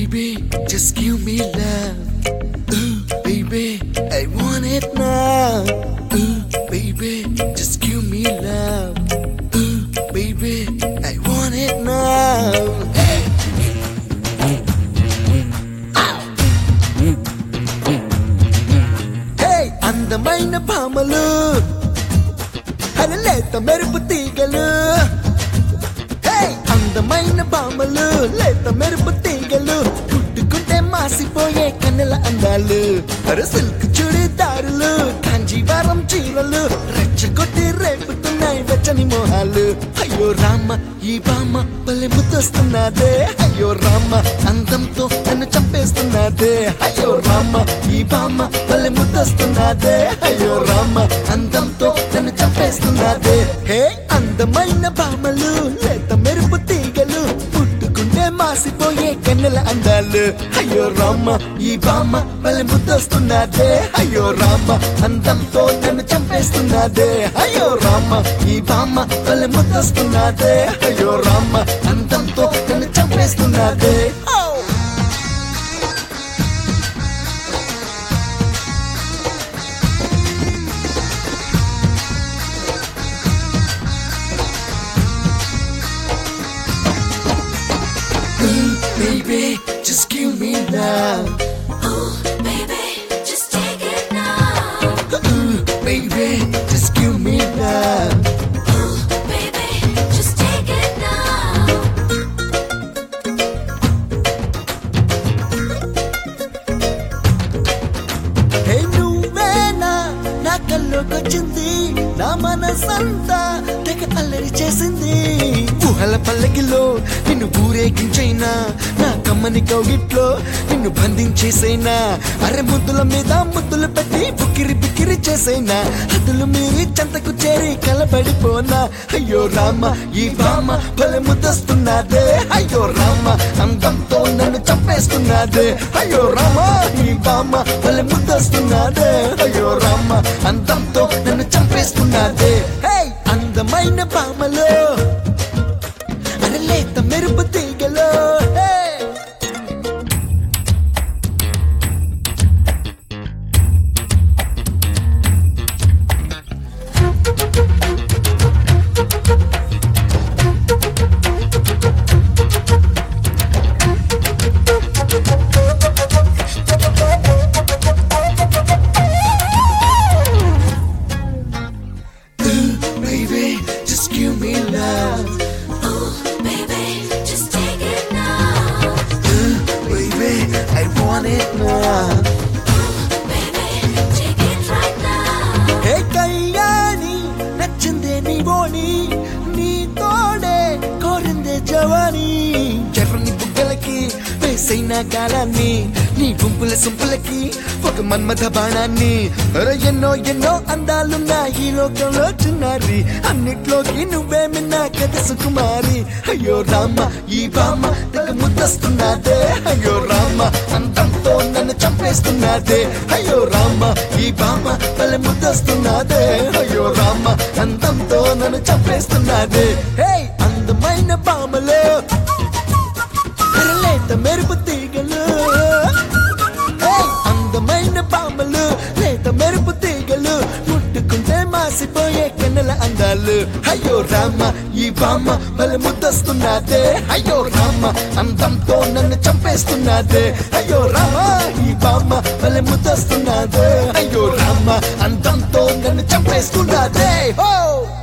Baby, just give me love. Ooh, baby, I want it now. Ooh, baby, just give me love. Ooh, baby, I want it now. Hey. Hey, అందమైన భామలు అరలేత మెరుపు తీగలు హే! అందమైన భామలు లేత మెరుపు తీగలు పుట్టుకుంటే మాసిపోయే కన్నెల అందాలు అరే సిల్క్ చుడిదారులు కాంజీవరం చీరలు రెచ్చగొట్టి రేపుతున్నాయి వెచ్చని మోహాలు అయ్యో రామ ఈ బామ్మ భలే ముద్దొస్తున్నదే అయ్యో రామ అందంతో నన్ను చంపేస్తున్నదే అయ్యో రామ ఈ బామ్మ భలే ముద్దొస్తున్నదే అయ్యో రామ అందంతో నన్ను చంపేస్తున్నదే హే అందమైన భామలు లేత మెరుపు తీగలు పుట్టుకుంటే మాసిపోయే కన్నెల అందాలు అయ్యో రామ ఈ బామ్మ భలే ముద్దొస్తున్నదే అయ్యో రామ అందంతో నన్ను చంపేస్తున్నదే అయ్యో రామ ఈ బామ్మ భలే ముద్దొస్తున్నదే అయ్యో రామ అందంతో నన్ను చంపేస్తున్నదే ఓ Baby, just give me love. Ooh, baby, just take it now. Ooh, baby, just give me love. Ooh, baby, just take it now. హే నువ్వేనా నా కల్లోకొచ్చింది నా మనసంతా తెగ అల్లరి చేసింది ఊహల పల్లకిలో నిన్ను ఊరేగించైనా నా కమ్మని కౌగిట్లో నిన్ను బంధించేసైనా అరె ముద్దుల మీద ముద్దులు పెట్టి బుక్కిరి బిక్కిరి చేసైనా హద్దులు మీరి చెంతకు చేరి కలబడిపోనా అయ్యో రామ ఈ బామ్మ భలే ముద్దస్తున్నదే అయ్యో రామ అందంతో నన్ను చంపేస్తున్నదే అయ్యో రామ ఈ బామ్మ భలే ముద్దస్తున్నదే అయ్యో రామ అందంతో నన్ను చంపేస్తున్నదే హే అందమైన బామలో అరలేత మెరుపు తీగలో హే Baby, just give me love. Ooh, baby, just take it now. Baby, I want it now. Baby, take it right now. హే కళ్యాణి నచ్చిందే నీ బోని నీ తోడే కోరిందే జవాని ఎర్రని బుగ్గలకి వేసైన గాలాన్ని నీ గుంపుల సొంపులకి ఒక మన్మథ బాణాన్ని అరే ఎన్నో ఎన్నో అందాలున్న ఈ లోకంలో చిన్నారి అన్నిట్లోకి నువ్వే మిన్నా కథ సుకుమారి అయ్యో రామ ఈ బామ్మ తెగ ముద్దస్తున్నదే అయ్యో రామ అందంతో నన్ను చంపేస్తున్నదే అయ్యో రామ ఈ బామ్మ భలే ముద్దస్తున్నదే అయ్యో రామ అందంతో నన్ను చంపేస్తున్నదే హే అందమైన బామలో లేత మెరుపు తీగలు హే అందమైన బామలు లేత మెరుపు తీగలు ముట్టుకుంటే మాసిపోయే కన్నెల అందాలు అయ్యో రామ ఈ బామ్మ భలే ముద్దస్తున్నదే అయ్యో రామ అందంతో నన్ను చంపేస్తున్నదే అయ్యో రామ ఈ బామ్మ భలే ముద్దస్తున్నదే అయ్యో రామ అందంతో నన్ను చంపేస్తున్నదే హో